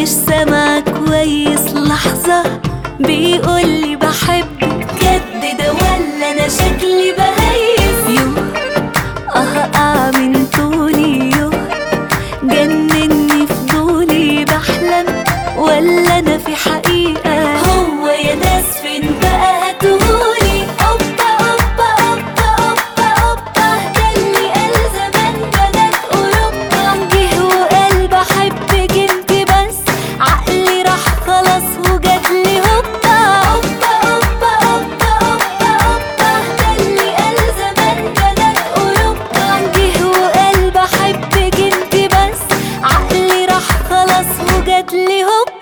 مش سامع كويس لحظة بيقولي بحبك جد ده ولا انا شكلي بهيس يوه اه اعمل طولي يوه جنني فضولي بحلم ولا انا في حقيقة هو يا ناس فين بقى هاتهولي اوبا اوبا اوبا اوبا اوبا ده اللي قال زمان بنات اوروبا جه وقال بحبك انت بس عقلي راح خلاص وجاتلي هوبا اوبا اوبا اوبا اوبا اوبا ده اللي قال زمان بنات اوروبا جه وقال بحبك انت بس عقلي راح خلاص وجاتلي هوبا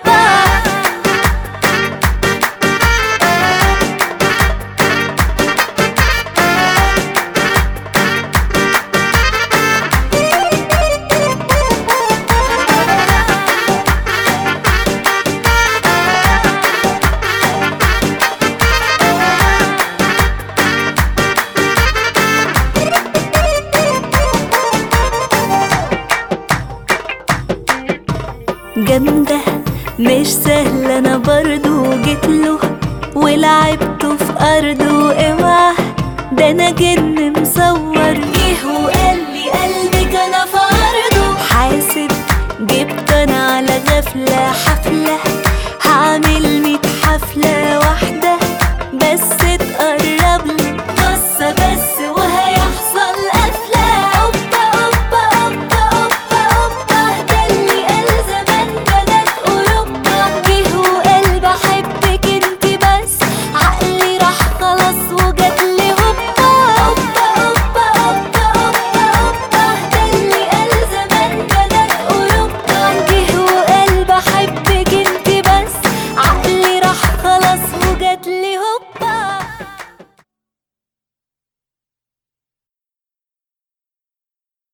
جامدة مش سهلة أنا برضو جيت له ولعبته في أرضه اوعى ده أنا جن مصور جه وقال لي قلبك أنا في عرضه حاسب جبت أنا على غفلة حفلة هعمل ميت حفلة واحدة بس تقرب لي بصة بس وهيحصل قفلة أوبا أوبا أوبا أوبا أوبا ده اللي قال زمان بنات أوروبا جه وقال بحبك انت بس عقلي راح خلاص وجات